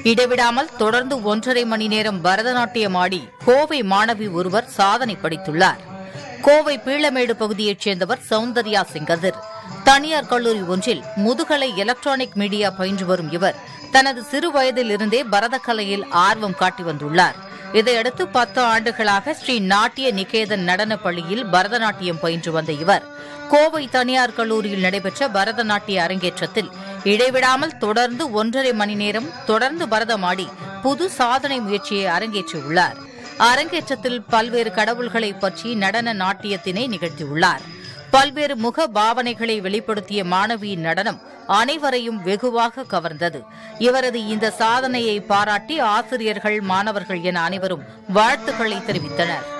இடைவிடாமல் தொடர்ந்து ஒன்றரை மணி நேரம் பரதநாட்டியம் ஆடி கோவை மாணவி ஒருவர் சாதனை படைத்துள்ளார் கோவை பீளமேடு பகுதியைச் சேர்ந்தவர் சௌந்தர்யா சிங்கதிர் தனியார் கல்லூரி ஒன்றில் முதுகலை எலக்ட்ரானிக் மீடியா பயின்று வரும் இவர் தனது சிறு வயதிலிருந்தே பரதக்கலையில் ஆர்வம் காட்டி வந்துள்ளார் இதையடுத்து பத்து ஆண்டுகளாக ஸ்ரீ நாட்டிய நிகேதன் நடனப் பள்ளியில் பரதநாட்டியம் பயின்று வந்த இவர் கோவை தனியார் கல்லூரியில் நடைபெற்ற பரதநாட்டிய அரங்கேற்றத்தில் இடைவிடாமல் தொடர்ந்து ஒன்றரை மணி நேரம் தொடர்ந்து பரதமாடி புது சாதனை முயற்சியை அரங்கேற்றியுள்ளார் அரங்கேற்றத்தில் பல்வேறு கடவுள்களை பற்றி நடன நாட்டியத்தினை நிகழ்த்தியுள்ளார் பல்வேறு முக பாவனைகளை வெளிப்படுத்திய மாணவியின் நடனம் அனைவரையும் வெகுவாக கவர்ந்தது இவரது இந்த சாதனையை பாராட்டி ஆசிரியர்கள் மாணவர்கள் என அனைவரும் வாழ்த்துக்களை தெரிவித்தனர்